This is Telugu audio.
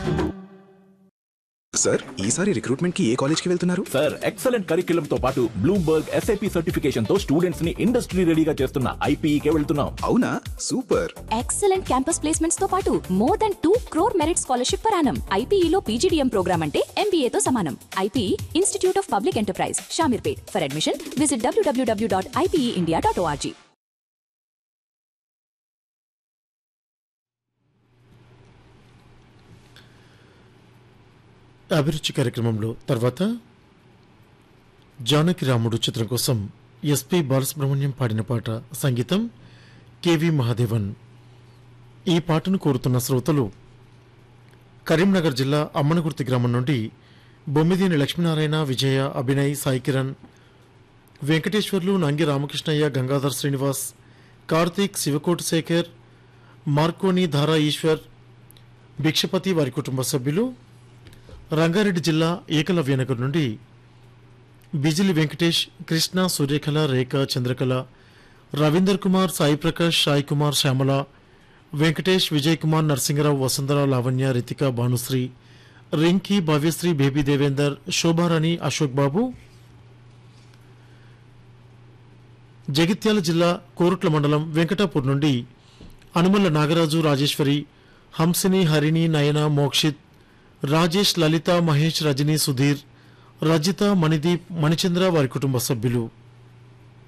సార్ ఈసారి రిక్రూట్మెంట్ కి ఏ కాలేజ్ కి వెళ్తున్నారు సార్ ఎక్సలెంట్ కరిక్యులం తో పాటు బ్లూంబర్గ్ ఎస్ఐపి సర్టిఫికేషన్ తో స్టూడెంట్స్ ని ఇండస్ట్రీ రెడీగా చేస్తున్న ఐపీఈకే వెళ్తున్నాం అవునా సూపర్ ఎక్సలెంట్ క్యాంపస్ ప్లేస్మెంట్స్ తో పాటు more than two crore merit scholarship పరానం ఐపీఈలో పీజీడీఎం ప్రోగ్రామ్ అంటే MBA తో సమానం IPE institute of public enterprise Shamirpet for admission visit WWW dot IPE dot ORG అభిరుచి కార్యక్రమంలో తర్వాత జానకి రాముడు చిత్రం కోసం ఎస్పి బాలసుబ్రహ్మణ్యం పాడిన పాట సంగీతం కెవి మహాదేవన్ ఈ పాటను కోరుతున్న శ్రోతలు కరీంనగర్ జిల్లా అమ్మనగుర్తి గ్రామం నుండి బొమ్మిదిని లక్ష్మీనారాయణ విజయ అభినయ్ సాయి కిరణ్ వెంకటేశ్వర్లు నంగి రామకృష్ణయ్య గంగాధర్ శ్రీనివాస్ కార్తీక్ శివకోటి శేఖర్ మార్కోని ధారా ఈశ్వర్ భిక్షపతి వారి కుటుంబ సభ్యులు రంగారెడ్డి జిల్లా ఏకలవ్యనగర్ నుండి బిజిలి వెంకటేష్ కృష్ణ సూర్యకళ రేఖ చంద్రకళ రవీందర్ కుమార్ సాయి ప్రకాష్ సాయి కుమార్ శ్యామల వెంకటేష్ విజయ్ కుమార్ నరసింగరావు వసుంధర లావణ్య రితిక భానుశ్రీ రింకీ భవ్యశ్రీ బేబీ దేవేందర్ శోభారాణి అశోక్ బాబు జగిత్యాల జిల్లా కోరుట్ల మండలం వెంకటాపూర్ నుండి అనుమల్ల నాగరాజు రాజేశ్వరి హంసిని హరిణి నయన మోక్షిత్ రాజేష్ లలిత మహేష్ రజని సుధీర్ రజిత మణిదీప్ మణిచంద్ర వారి కుటుంబ సభ్యులు